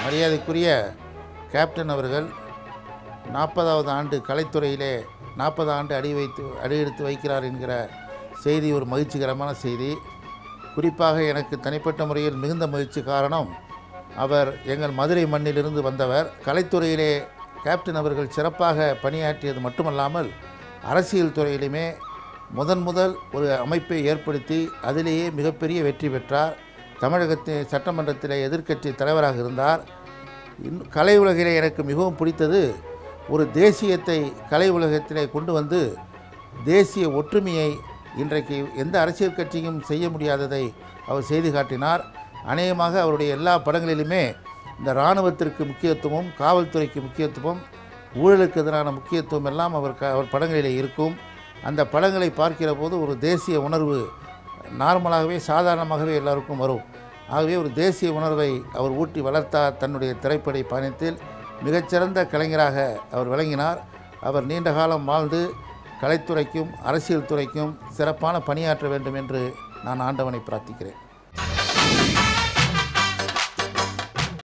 மரியாதைக்குரிய கேப்டன் அவர்கள் நாற்பதாவது ஆண்டு கலைத்துறையிலே நாற்பது ஆண்டு அடி வைத்து அடியெடுத்து வைக்கிறார் என்கிற செய்தி ஒரு மகிழ்ச்சிகரமான செய்தி குறிப்பாக எனக்கு தனிப்பட்ட முறையில் மிகுந்த மகிழ்ச்சி காரணம் அவர் எங்கள் மதுரை மண்ணிலிருந்து வந்தவர் கலைத்துறையிலே கேப்டன் அவர்கள் சிறப்பாக பணியாற்றியது மட்டுமல்லாமல் அரசியல் துறையிலுமே முதன் முதல் ஒரு அமைப்பை ஏற்படுத்தி அதிலேயே மிகப்பெரிய வெற்றி பெற்றார் தமிழகத்தின் சட்டமன்றத்தில் எதிர்க்கட்சி தலைவராக இருந்தார் இன் கலை உலகிலே எனக்கு மிகவும் பிடித்தது ஒரு தேசியத்தை கலை உலகத்திலே கொண்டு வந்து தேசிய ஒற்றுமையை இன்றைக்கு எந்த அரசியல் கட்சியும் செய்ய முடியாததை அவர் செய்து காட்டினார் அநேகமாக அவருடைய எல்லா படங்களிலுமே இந்த இராணுவத்திற்கு முக்கியத்துவம் காவல்துறைக்கு முக்கியத்துவம் ஊழலுக்கு எதிரான முக்கியத்துவம் எல்லாம் அவர் க அவர் படங்களிலே இருக்கும் அந்த படங்களை பார்க்கிற போது ஒரு தேசிய உணர்வு நார்மலாகவே சாதாரணமாகவே எல்லாருக்கும் வரும் ஆகவே ஒரு தேசிய உணர்வை அவர் ஊட்டி வளர்த்தார் தன்னுடைய திரைப்பட பயணத்தில் மிகச்சிறந்த கலைஞராக அவர் விளங்கினார் அவர் நீண்ட காலம் வாழ்ந்து கலைத்துறைக்கும் அரசியல் துறைக்கும் சிறப்பான பணியாற்ற வேண்டும் என்று நான் ஆண்டவனை பிரார்த்திக்கிறேன்